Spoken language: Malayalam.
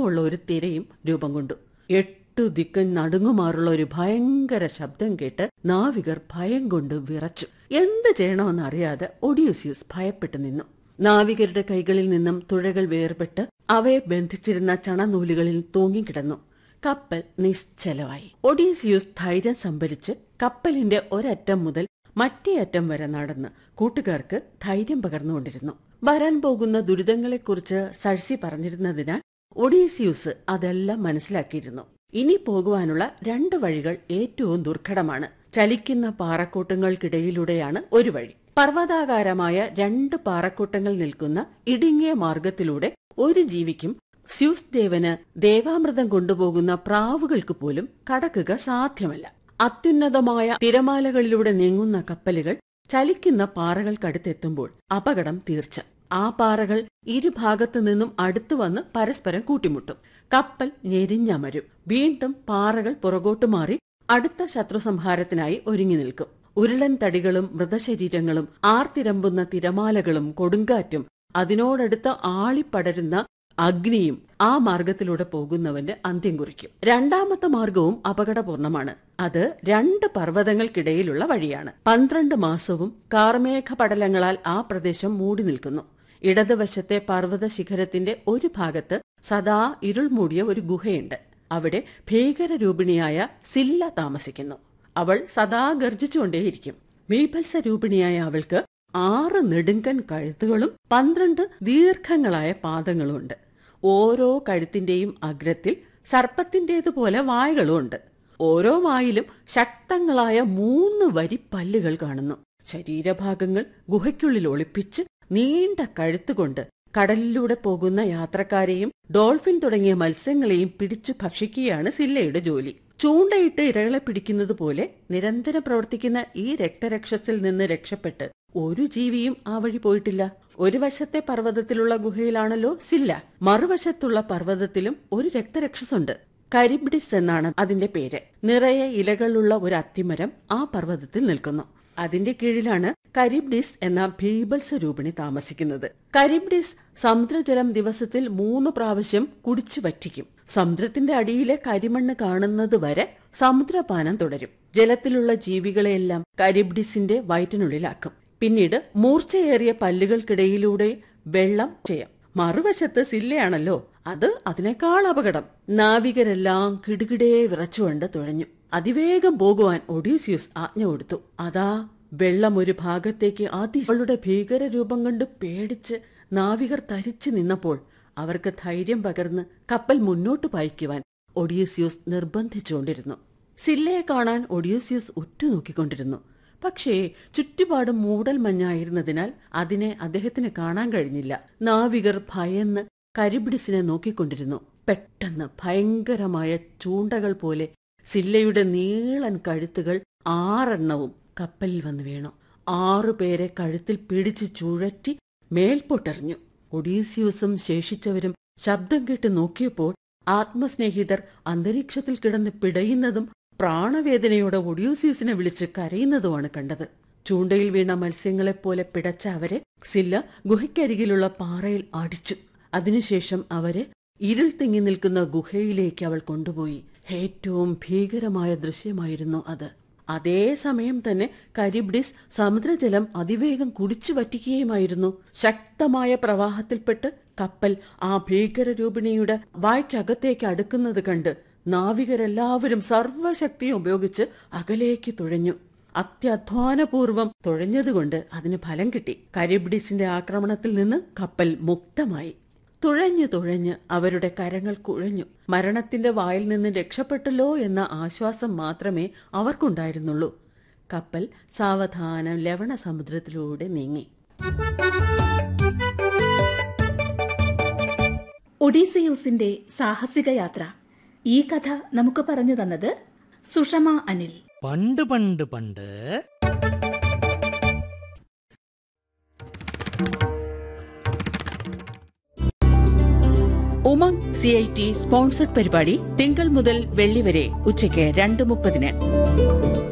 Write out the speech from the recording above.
വലിപ്പമുള്ള ഒരു തിരയും രൂപം കൊണ്ടു എട്ടു ദിക്കൻ നടുങ്ങുമാറുള്ള ഒരു ഭയങ്കര ശബ്ദം കേട്ട് നാവികർ ഭയം കൊണ്ട് വിറച്ചു എന്ത് ചെയ്യണമെന്ന് അറിയാതെ ഒഡിയൂസിയസ് ഭയപ്പെട്ടു നിന്നു നാവികരുടെ കൈകളിൽ നിന്നും തുഴകൾ വേർപെട്ട് അവയെ ബന്ധിച്ചിരുന്ന ചണനൂലുകളിൽ തൂങ്ങിക്കിടന്നു കപ്പൽ നിശ്ചലമായി ഒഡീസിയൂസ് ധൈര്യം സംഭരിച്ച് കപ്പലിന്റെ ഒരറ്റം മുതൽ മറ്റേ അറ്റം വരെ നടന്ന് കൂട്ടുകാർക്ക് ധൈര്യം പകർന്നുകൊണ്ടിരുന്നു വരാൻ പോകുന്ന ദുരിതങ്ങളെക്കുറിച്ച് സഴ്സി പറഞ്ഞിരുന്നതിനാൽ ഒഡീസിയൂസ് അതെല്ലാം മനസ്സിലാക്കിയിരുന്നു ഇനി പോകുവാനുള്ള രണ്ട് വഴികൾ ഏറ്റവും ദുർഘടമാണ് ചലിക്കുന്ന പാറക്കൂട്ടങ്ങൾക്കിടയിലൂടെയാണ് ഒരു വഴി പർവ്വതാകാരമായ രണ്ട് പാറക്കൂട്ടങ്ങൾ നിൽക്കുന്ന ഇടുങ്ങിയ മാർഗത്തിലൂടെ ഒരു ജീവിക്കും സ്യൂസ് ദേവന് ദേവാമൃതം കൊണ്ടുപോകുന്ന പ്രാവുകൾക്ക് പോലും കടക്കുക സാധ്യമല്ല അത്യുന്നതമായ തിരമാലകളിലൂടെ നീങ്ങുന്ന കപ്പലുകൾ ചലിക്കുന്ന പാറകൾക്കടുത്തെത്തുമ്പോൾ അപകടം തീർച്ച ആ പാറകൾ ഇരുഭാഗത്തു നിന്നും അടുത്തു വന്ന് പരസ്പരം കൂട്ടിമുട്ടും കപ്പൽ ഞെരിഞ്ഞമരും വീണ്ടും പാറകൾ പുറകോട്ടു മാറി അടുത്ത ശത്രുസംഹാരത്തിനായി ഒരുങ്ങി നിൽക്കും ഉരുളൻ തടികളും മൃതശരീരങ്ങളും ആർത്തിരമ്പുന്ന തിരമാലകളും കൊടുങ്കാറ്റും അതിനോടടുത്ത് ആളിപ്പടരുന്ന അഗ്നിയും ആ മാർഗത്തിലൂടെ പോകുന്നവന്റെ അന്ത്യം കുറിക്കും രണ്ടാമത്തെ മാർഗവും അപകടപൂർണമാണ് അത് രണ്ട് പർവ്വതങ്ങൾക്കിടയിലുള്ള വഴിയാണ് പന്ത്രണ്ട് മാസവും കാർമേഘ പടലങ്ങളാൽ ആ പ്രദേശം മൂടി നിൽക്കുന്നു ഇടതുവശത്തെ പർവ്വത ശിഖരത്തിന്റെ ഒരു ഭാഗത്ത് സദാ ഇരുൾ മൂടിയ ഒരു ഗുഹയുണ്ട് അവിടെ ഭീകരരൂപിണിയായ സില്ല താമസിക്കുന്നു അവൾ സദാ ഗർജിച്ചുകൊണ്ടേയിരിക്കും ബീഭത്സ രൂപിണിയായ അവൾക്ക് ആറ് നെടുങ്കൻ കഴുത്തുകളും പന്ത്രണ്ട് ദീർഘങ്ങളായ പാദങ്ങളും ഉണ്ട് ഓരോ കഴുത്തിന്റെയും അഗ്രത്തിൽ സർപ്പത്തിന്റേതുപോലെ വായകളും ഉണ്ട് ഓരോ വായിലും ശക്തങ്ങളായ മൂന്ന് വരി പല്ലുകൾ കാണുന്നു ശരീരഭാഗങ്ങൾ ഗുഹയ്ക്കുള്ളിൽ ഒളിപ്പിച്ച് നീണ്ട കഴുത്തുകൊണ്ട് കടലിലൂടെ പോകുന്ന യാത്രക്കാരെയും ഡോൾഫിൻ തുടങ്ങിയ മത്സ്യങ്ങളെയും പിടിച്ചു ഭക്ഷിക്കുകയാണ് സില്ലയുടെ ജോലി ചൂണ്ടയിട്ട് ഇരകളെ പിടിക്കുന്നത് പോലെ നിരന്തരം പ്രവർത്തിക്കുന്ന ഈ രക്തരക്ഷസിൽ നിന്ന് രക്ഷപ്പെട്ട് ഒരു ജീവിയും ആ വഴി പോയിട്ടില്ല ഒരു വശത്തെ പർവ്വതത്തിലുള്ള ഗുഹയിലാണല്ലോ സില്ല മറുവശത്തുള്ള പർവ്വതത്തിലും ഒരു രക്തരക്ഷസുണ്ട് കരിബ്ഡിസ് എന്നാണ് അതിന്റെ പേര് നിറയെ ഇലകളുള്ള ഒരു അത്തിമരം ആ പർവ്വതത്തിൽ നിൽക്കുന്നു അതിന്റെ കീഴിലാണ് കരിബ്ഡിസ് എന്ന ഭീബത്സ രൂപിണി താമസിക്കുന്നത് കരിബ്ഡിസ് സമുദ്രജലം ദിവസത്തിൽ മൂന്ന് പ്രാവശ്യം കുടിച്ചു വറ്റിക്കും സമുദ്രത്തിന്റെ അടിയിലെ കരിമണ്ണ് കാണുന്നത് വരെ സമുദ്രപാനം തുടരും ജലത്തിലുള്ള ജീവികളെയെല്ലാം കരിബ്ഡിസിന്റെ വയറ്റിനുള്ളിലാക്കും പിന്നീട് മൂർച്ചയേറിയ പല്ലുകൾക്കിടയിലൂടെ വെള്ളം ചെയ്യാം മറുവശത്ത് സില്ലയാണല്ലോ അത് അതിനേക്കാൾ അപകടം നാവികരെല്ലാം കിടുകിടേ വിറച്ചുകൊണ്ട് തുഴഞ്ഞു അതിവേഗം പോകുവാൻ ഒഡീസിയസ് ആജ്ഞ കൊടുത്തു അതാ വെള്ളം ഒരു ഭാഗത്തേക്ക് അതിവളുടെ ഭീകരരൂപം കണ്ട് പേടിച്ച് നാവികർ തരിച്ചു നിന്നപ്പോൾ അവർക്ക് ധൈര്യം പകർന്ന് കപ്പൽ മുന്നോട്ട് പായിക്കുവാൻ ഒഡീസിയൂസ് നിർബന്ധിച്ചുകൊണ്ടിരുന്നു സില്ലയെ കാണാൻ ഒഡീസിയൂസ് ഉറ്റുനോക്കിക്കൊണ്ടിരുന്നു പക്ഷേ ചുറ്റുപാടും മൂടൽ മഞ്ഞായിരുന്നതിനാൽ അതിനെ അദ്ദേഹത്തിന് കാണാൻ കഴിഞ്ഞില്ല നാവികർ ഭയന്ന് കരിബിഡിസിനെ നോക്കിക്കൊണ്ടിരുന്നു പെട്ടെന്ന് ഭയങ്കരമായ ചൂണ്ടകൾ പോലെ സില്ലയുടെ നീളൻ കഴുത്തുകൾ ആറെണ്ണവും കപ്പലിൽ വന്ന് വീണു ആറുപേരെ കഴുത്തിൽ പിടിച്ച് ചുഴറ്റി മേൽപോട്ടെറിഞ്ഞു ഒഡീസിയൂസും ശേഷിച്ചവരും ശബ്ദം കേട്ട് നോക്കിയപ്പോൾ ആത്മസ്നേഹിതർ അന്തരീക്ഷത്തിൽ കിടന്ന് പിടയുന്നതും പ്രാണവേദനയോടെ ഒഡ്യൂസിയസിനെ വിളിച്ച് കരയുന്നതുമാണ് കണ്ടത് ചൂണ്ടയിൽ വീണ മത്സ്യങ്ങളെപ്പോലെ പിടച്ച അവരെ സില്ല ഗുഹയ്ക്കരികിലുള്ള പാറയിൽ അടിച്ചു അതിനുശേഷം അവരെ ഇരുൾ തിങ്ങി നിൽക്കുന്ന ഗുഹയിലേക്ക് അവൾ കൊണ്ടുപോയി ഏറ്റവും ഭീകരമായ ദൃശ്യമായിരുന്നു അത് അതേ സമയം തന്നെ കരിബ്ഡിസ് സമുദ്രജലം അതിവേഗം കുടിച്ചു വറ്റിക്കുകയുമായിരുന്നു ശക്തമായ പ്രവാഹത്തിൽപ്പെട്ട് കപ്പൽ ആ ഭീകരരൂപിണിയുടെ വായ്ക്കകത്തേക്ക് അടുക്കുന്നത് കണ്ട് നാവികരെല്ലാവരും സർവശക്തിയും ഉപയോഗിച്ച് അകലേക്ക് തുഴഞ്ഞു അത്യധ്വാനപൂർവം തുഴഞ്ഞതുകൊണ്ട് അതിന് ഫലം കിട്ടി കരിബ്ഡിസിന്റെ ആക്രമണത്തിൽ നിന്ന് കപ്പൽ മുക്തമായി തുഴഞ്ഞു തുഴഞ്ഞ് അവരുടെ കരങ്ങൾ കുഴഞ്ഞു മരണത്തിന്റെ വായിൽ നിന്ന് രക്ഷപ്പെട്ടല്ലോ എന്ന ആശ്വാസം മാത്രമേ അവർക്കുണ്ടായിരുന്നുള്ളൂ കപ്പൽ സാവധാനം ലവണ സമുദ്രത്തിലൂടെ നീങ്ങി ഒഡീസിയൂസിന്റെ സാഹസിക യാത്ര ഈ കഥ നമുക്ക് പറഞ്ഞു തന്നത് സുഷമ അനിൽ പണ്ട് പണ്ട് പണ്ട് Umang C I T sponsored പരിപാടി തിങ്കൾ മുതൽ വെള്ളി വരെ ഉച്ചയ്ക്ക് രണ്ട് മുപ്പതിന്